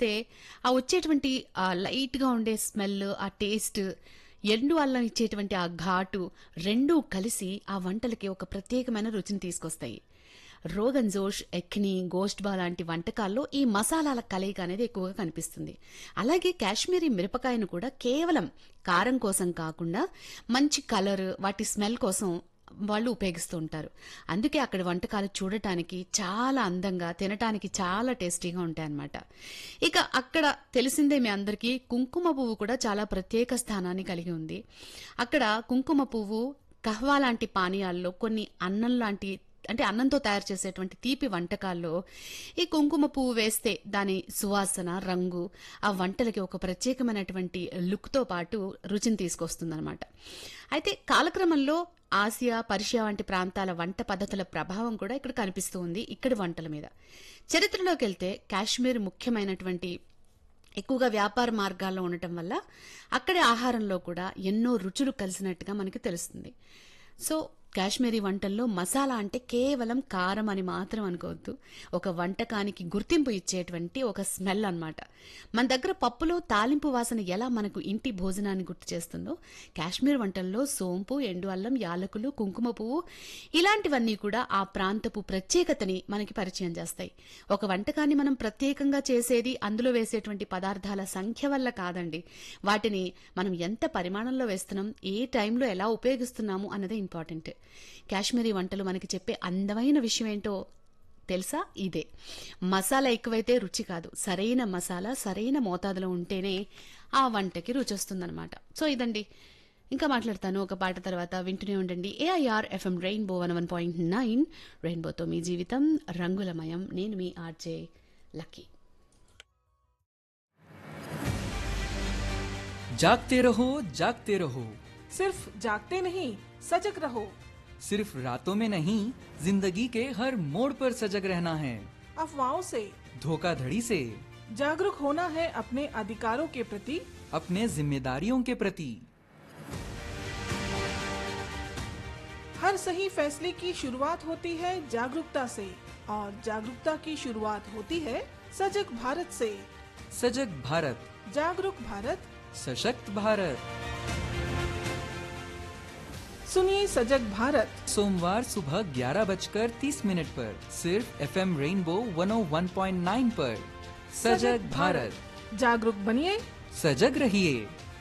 వేస్తే ఆ వచ్చేటువంటి ఆ లైట్గా ఉండే స్మెల్ ఆ టేస్ట్ ఎండు అల్లం ఇచ్చేటువంటి ఆ ఘాటు రెండూ కలిసి ఆ వంటలకి ఒక ప్రత్యేకమైన రుచిని తీసుకొస్తాయి రోగన్ జోష్ ఎక్ని గోస్ట్ బా లాంటి వంటకాల్లో ఈ మసాలాల కలయిక అనేది ఎక్కువగా కనిపిస్తుంది అలాగే కాశ్మీరీ మిరపకాయను కూడా కేవలం కారం కోసం కాకుండా మంచి కలర్ వాటి స్మెల్ కోసం వాళ్ళు ఉపయోగిస్తూ ఉంటారు అందుకే అక్కడ వంటకాలు చూడటానికి చాలా అందంగా తినటానికి చాలా టేస్టీగా ఉంటాయన్నమాట ఇక అక్కడ తెలిసిందే మీ అందరికీ కుంకుమ పువ్వు కూడా చాలా ప్రత్యేక స్థానాన్ని కలిగి ఉంది అక్కడ కుంకుమ పువ్వు కహ్వా లాంటి పానీయాల్లో కొన్ని అన్నం లాంటి అంటే అన్నంతో తయారు చేసేటువంటి తీపి వంటకాల్లో ఈ కుంకుమ పువ్వు వేస్తే దాని సువాసన రంగు ఆ వంటలకి ఒక ప్రత్యేకమైనటువంటి లుక్తో పాటు రుచిని తీసుకొస్తుందన్నమాట అయితే కాలక్రమంలో ఆసియా పర్షియా వంటి ప్రాంతాల వంట పద్ధతుల ప్రభావం కూడా ఇక్కడ కనిపిస్తూ ఉంది ఇక్కడి వంటల మీద చరిత్రలోకి వెళ్తే కాశ్మీర్ ముఖ్యమైనటువంటి ఎక్కువగా వ్యాపార మార్గాల్లో ఉండటం వల్ల అక్కడి ఆహారంలో కూడా ఎన్నో రుచులు కలిసినట్టుగా మనకి తెలుస్తుంది సో కాశ్మీరీ వంటల్లో మసాలా అంటే కేవలం కారం అని మాత్రం అనుకోవద్దు ఒక వంటకానికి గుర్తింపు ఇచ్చేటువంటి ఒక స్మెల్ అన్నమాట మన దగ్గర పప్పులో తాలింపు వాసన ఎలా మనకు ఇంటి భోజనాన్ని గుర్తు చేస్తుందో కాశ్మీర్ వంటల్లో సోంపు ఎండు అల్లం యాలకులు కుంకుమ పువ్వు ఇలాంటివన్నీ కూడా ఆ ప్రాంతపు ప్రత్యేకతని మనకి పరిచయం చేస్తాయి ఒక వంటకాన్ని మనం ప్రత్యేకంగా చేసేది అందులో వేసేటువంటి పదార్థాల సంఖ్య వల్ల కాదండి వాటిని మనం ఎంత పరిమాణంలో వేస్తున్నాం ఏ టైంలో ఎలా ఉపయోగిస్తున్నాము అన్నదే ఇంపార్టెంట్ కాశ్మీరీ వంటలు మనకి చెప్పే అందమైన విషయం ఏంటో తెలుసా ఇదే మసాలా ఎక్కువైతే రుచి కాదు సరైన మసాలా సరైన మోతాదులో ఉంటేనే ఆ వంటకి రుచి వస్తుందన్నమాట సో ఇదండి ఇంకా మాట్లాడతాను ఒక పాట తర్వాత వింటూనే ఉండండి AIR FM rainbow one one point nine రెయిన్బోతో మీ జీవితం రంగులమయం నేను మీ ఆర్జే లక్కీ जागते रहो जागते रहो सिर्फ जागते नहीं सजग रहो सिर्फ रातों में नहीं जिंदगी के हर मोड़ पर सजग रहना है अफवाहों से धोखाधड़ी से जागरूक होना है अपने अधिकारों के प्रति अपने जिम्मेदारियों के प्रति हर सही फैसले की शुरुआत होती है जागरूकता से और जागरूकता की शुरुआत होती है सजग भारत से सजग भारत जागरूक भारत सशक्त भारत सुनिए सजग भारत सोमवार सुबह ग्यारह बजकर तीस मिनट पर सिर्फ एफ एम रेनबो 101.9 पर सजग भारत जागरूक बनिए सजग रहिए